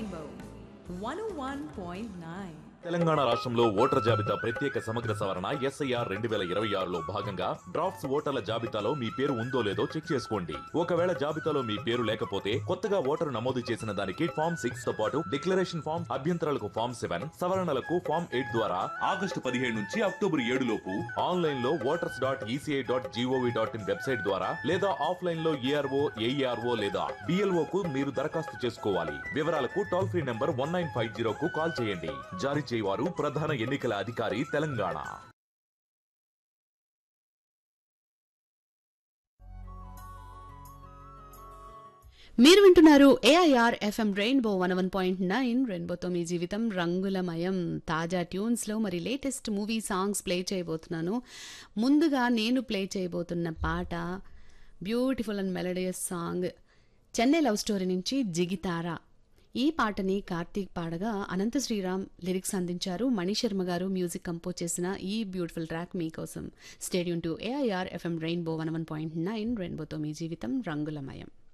Rainbow 101.9. Telangana రాష్ట్రంలో voter జాబితా ప్రత్యేక సమగ్ర సవరణ ఎస్ఐఆర్ రెండు వేల ఇరవై ఆరులో భాగంగా డ్రాఫ్ట్స్ ఓటర్ల జాబితాలో మీ పేరు ఉందో లేదో చెక్ చేసుకోండి ఒకవేళ జాబితాలో మీ పేరు లేకపోతే కొత్తగా ఓటరు నమోదు చేసిన దానికి ఫామ్ సిక్స్ తో పాటు డిక్లరేషన్ ఫామ్ అభ్యంతరాలకు ఫామ్ సెవెన్ సవరణలకు ఫామ్ ఎయిట్ ద్వారా ఆగస్టు పదిహేడు నుంచి అక్టోబర్ ఏడు లోపు ఆన్లైన్ లో voters dot ECI dot GOV dot in website ద్వారా లేదా ఆఫ్లైన్ లో ఏఆర్ఓ ఏఈఆర్ఓ లేదా బిఎల్ఓ కు మీరు దరఖాస్తు చేసుకోవాలి వివరాలకు toll free number one nine five జీరోకు కాల్ చేయండి జారీ చేయవారు ప్రధాన ఎన్నికల అధికారి తెలంగాణ మీరు వింటున్నారు AIR FM rainbow one one point nine రెయిన్బోతో మీ జీవితం రంగులమయం తాజా ట్యూన్స్లో మరి లేటెస్ట్ మూవీ సాంగ్స్ ప్లే చేయబోతున్నాను ముందుగా నేను ప్లే చేయబోతున్న పాట beautiful and melodious song Chennai love story నుంచి జిగితారా ఈ పాటని కార్తీక్ పాడగా అనంత శ్రీరామ్ లిరిక్స్ అందించారు మణిశర్మ గారు మ్యూజిక్ కంపోజ్ చేసిన ఈ బ్యూటిఫుల్ ట్రాక్ మీకోసం stay tuned to AIR FM rainbow one one point nine రెయిన్బోతో మీ జీవితం రంగులమయం